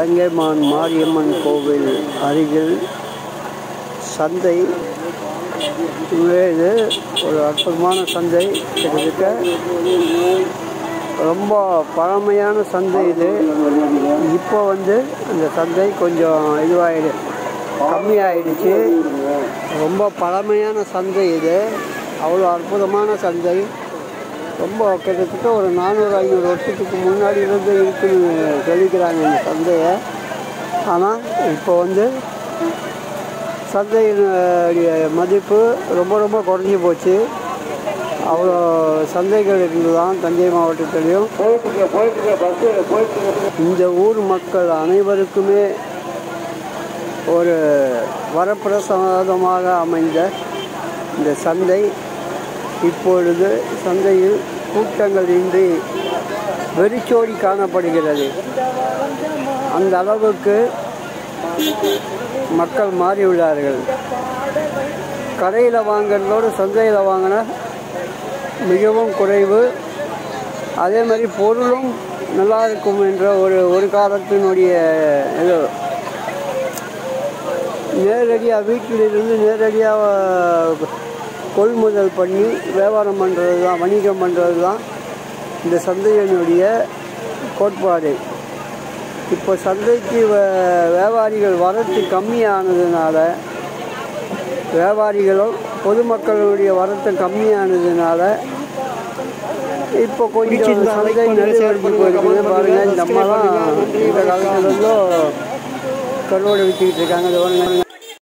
தங்கைமான் மாரியம்மன் கோவில் அருகில் சந்தை உண்மையிலே இது ஒரு அற்புதமான சந்தை கிட்டத்தட்ட ரொம்ப பழமையான சந்தை இது இப்போ வந்து அந்த சந்தை கொஞ்சம் இதுவாகிடு கம்மியாயிடுச்சு ரொம்ப பழமையான சந்தை இது அவ்வளோ அற்புதமான சந்தை ரொம்ப கிட்டத்தட்ட ஒரு நானூறு ஐநூறு வருஷத்துக்கு முன்னாடி இருந்து இருக்குன்னு சொல்லிக்கிறாங்க இந்த சந்தையை ஆனால் இப்போ வந்து சந்தையினுடைய மதிப்பு ரொம்ப ரொம்ப குறைஞ்சி போச்சு அவ்வளோ சந்தைகள் இருந்துதான் தஞ்சை மாவட்டத்திலையும் இந்த ஊர் மக்கள் அனைவருக்குமே ஒரு வரப்பிரசாதமாக அமைந்த இந்த சந்தை இப்பொழுது சந்தையில் கூட்டங்கள் இன்றி வெறிச்சோடி காணப்படுகிறது அந்த அளவுக்கு மக்கள் மாறியுள்ளார்கள் கடையில் வாங்குறதோடு சந்தையில் வாங்கினா மிகவும் குறைவு அதே மாதிரி பொருளும் நல்லா இருக்கும் என்ற ஒரு ஒரு காலத்தினுடைய இது நேரடியாக வீட்டிலிருந்து நேரடியாக கொள்முதல் பண்ணி வியாபாரம் பண்ணுறது தான் வணிகம் பண்ணுறது தான் இந்த சந்தையினுடைய கோட்பாடு இப்போ சந்தைக்கு வே- வியாபாரிகள் வரத்து கம்மியானதுனால வியாபாரிகளும் பொதுமக்களுடைய வரத்து கம்மியானதுனால இப்போ கொஞ்சம் சந்தை நெருக்கடி போயிருக்குது பாருங்க இந்த அம்மாலாம் இந்த காலத்துல இருந்தும் கருவாடு விற்றுக்கிட்டு இருக்காங்க இது பாருங்க